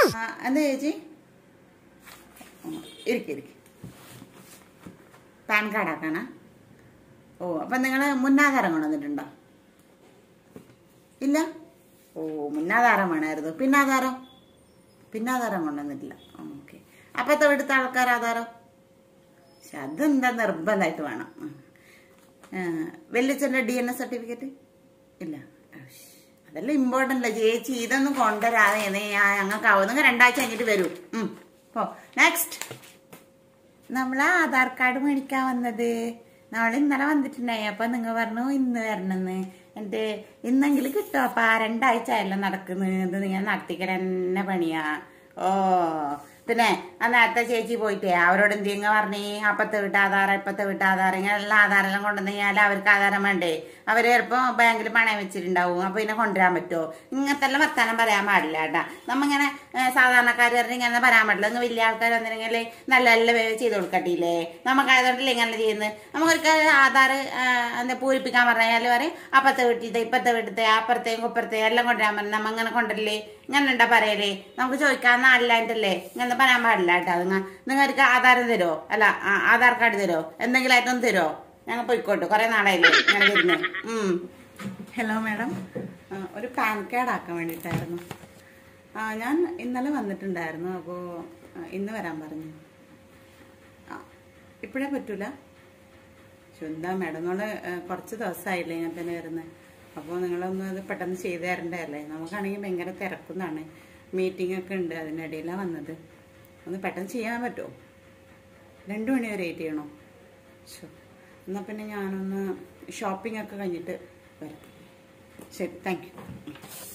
ആ, എന്താ ചേച്ചി ഇരിക്കും ഇരിക്കും പാൻ കാർഡ് ആക്കാനാ ഓ അപ്പം നിങ്ങൾ മുന്നാധാരം കൊണ്ടുവന്നിട്ടുണ്ടോ ഇല്ല ഓ മുന്നാധാരം വേണമായിരുന്നു പിന്നാധാരം പിന്നാധാരം കൊണ്ടുവന്നിട്ടില്ല ഓക്കെ അപ്പത്തെ ഇവിടുത്തെ ആൾക്കാർ ആധാരം പക്ഷെ അതെന്താ നിർബന്ധമായിട്ട് വേണം വെല്ലിച്ചൻ്റെ ഡി എൻ എസ് സർട്ടിഫിക്കറ്റ് ഇല്ല അശ്ശ്. അതെല്ലാം ഇമ്പോർട്ടൻ്റ് അല്ല ചേച്ചി ഇതൊന്നും കൊണ്ടുവരാതെ ഞങ്ങൾക്ക് ആവുന്നെങ്കിൽ രണ്ടാഴ്ച കഴിഞ്ഞിട്ട് വരൂ ഉം. പോ നെക്സ്റ്റ് നമ്മൾ ആധാർ കാർഡ് മേടിക്കാൻ വന്നത് നമ്മൾ ഇന്നലെ വന്നിട്ടുണ്ടായി അപ്പൊ നിങ്ങൾ പറഞ്ഞു ഇന്ന് വരണമെന്ന് എന്നിട്ട് ഇന്നെങ്കിലും കിട്ടും അപ്പൊ ആ രണ്ടാഴ്ച ആയല്ലോ നടക്കുന്നത് ഇത് നിങ്ങൾ നടത്തിക്കൽ തന്നെ പണിയാ ഓ പിന്നെ ആ നേരത്തെ ചേച്ചി പോയിട്ടേ അവരോട് എന്തെങ്കിലും പറഞ്ഞേ അപ്പത്തെ വീട്ട് ആധാരം ഇപ്പത്തെ വീട്ട് ആധാരം ഇങ്ങനെ എല്ലാ ആധാരെല്ലാം കൊണ്ടുവന്ന് കഴിഞ്ഞാൽ അവർക്ക് ആധാരം വേണ്ടേ അവര് ചിലപ്പോ ബാങ്കിൽ പണയം വെച്ചിട്ടുണ്ടാവും അപ്പൊ ഇതിനെ കൊണ്ടുവരാൻ പറ്റുമോ ഇങ്ങനത്തെ എല്ലാം വർത്താനം പറയാൻ പാടില്ല കേട്ടാ നമ്മങ്ങനെ സാധാരണക്കാർ പറഞ്ഞ് ഇങ്ങനെ പറയാൻ പാടില്ല ഇങ്ങ് വലിയ ആൾക്കാർ വന്നിട്ടുണ്ടെങ്കിൽ നല്ല നല്ല വേ- ചെയ്ത് കൊടുക്കട്ടില്ലേ നമുക്കായതുകൊണ്ടല്ലേ ഇങ്ങനെ ചെയ്യുന്നത് നമുക്കൊരു ആധാർ എന്താ പൂരിപ്പിക്കാൻ പറഞ്ഞാൽ പറയും അപ്പത്തെ വീട്ടിലത്തെ ഇപ്പത്തെ വീട്ടിലത്തെ അപ്പുറത്തെയും കുപ്പുറത്തെയും എല്ലാം കൊണ്ടുവരാൻ പറഞ്ഞു നമ്മ ഇങ്ങനെ കൊണ്ടല്ലേ ഇങ്ങനെ ഉണ്ടാ പറയലേ നമുക്ക് ചോദിക്കാൻ നാളിലായിട്ടല്ലേ ഇങ്ങനെ പറയാൻ പാടില്ല കേട്ടോ നിങ്ങൾ നിങ്ങൾക്ക് ആധാരം തരുമോ അല്ല ആ, ആധാർ കാർഡ് തരുമോ എന്തെങ്കിലും ആയിട്ടൊന്ന് തരുമോ ഞങ്ങൾ പോയിക്കോട്ടെ കുറെ നാളായില്ലേ ഇങ്ങനെ വരുന്നത് ഹലോ മാഡം ഒരു പാൻ കാർഡ് ആക്കാൻ വേണ്ടിയിട്ടായിരുന്നു ആ ഞാൻ ഇന്നലെ വന്നിട്ടുണ്ടായിരുന്നു അപ്പോൾ ഇന്ന് വരാൻ പറഞ്ഞു ആ ഇപ്പോഴേ പറ്റൂല പക്ഷെ എന്താ മാഡം നമ്മൾ കുറച്ച് ദിവസമായില്ലേ ഞാൻ തന്നെ വരുന്നത് അപ്പോൾ നിങ്ങളൊന്ന് അത് പെട്ടെന്ന് ചെയ്ത് തരണ്ടല്ലേ നമുക്കാണെങ്കിൽ ഭയങ്കര തിരക്കുന്നതാണ് മീറ്റിംഗ് ഒക്കെ ഉണ്ട് അതിനിടയിലാണ് വന്നത് ഒന്ന് പെട്ടെന്ന് ചെയ്യാൻ പറ്റുമോ രണ്ട് മണി വരെ വെയിറ്റ് ചെയ്യണോ ശോ എന്നാൽ പിന്നെ ഞാനൊന്ന് ഷോപ്പിംഗ് ഒക്കെ കഴിഞ്ഞിട്ട് വരാം ശരി താങ്ക് യു